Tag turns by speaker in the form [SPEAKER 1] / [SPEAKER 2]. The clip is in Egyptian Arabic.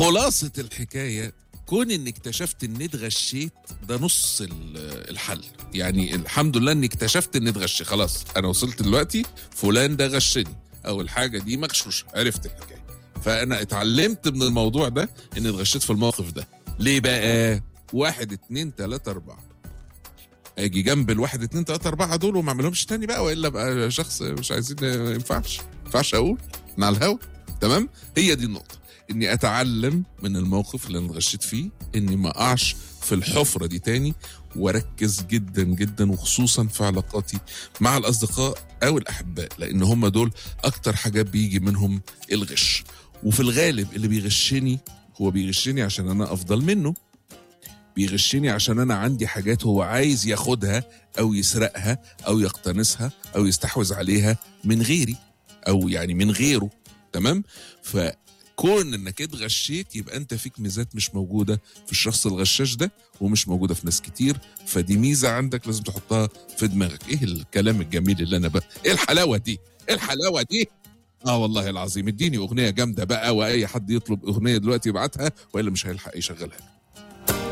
[SPEAKER 1] خلاصة الحكاية كون اني اكتشفت اني اتغشيت ده نص ال- الحل يعني الحمد لله اني اكتشفت اني اتغشي خلاص انا وصلت دلوقتي فلان ده غشني او الحاجة دي مغشوشة عرفت الحكاية فانا اتعلمت من الموضوع ده اني اتغشيت في الموقف ده ليه بقى واحد اتنين تلاتة اربعة اجي جنب الواحد اتنين تلاتة اربعة دول وما اعملهمش تاني بقى والا بقى شخص مش عايزين ما ينفعش ما ينفعش اقول من على الهوا تمام هي دي النقطة اني اتعلم من الموقف اللي انا اتغشيت فيه اني ما اقعش في الحفرة دي تاني واركز جدا جدا وخصوصا في علاقاتي مع الاصدقاء او الاحباء لان هم دول اكتر حاجات بيجي منهم الغش وفي الغالب اللي بيغشني هو بيغشني عشان انا افضل منه بيغشني عشان انا عندي حاجات هو عايز ياخدها او يسرقها او يقتنصها او يستحوذ عليها من غيري او يعني من غيره تمام فكون انك اتغشيت يبقى انت فيك ميزات مش موجوده في الشخص الغشاش ده ومش موجوده في ناس كتير فدي ميزه عندك لازم تحطها في دماغك ايه الكلام الجميل اللي انا بقى ايه الحلاوه دي ايه الحلاوه دي اه والله العظيم اديني اغنيه جامده بقى واي حد يطلب اغنيه دلوقتي يبعتها والا مش هيلحق يشغلها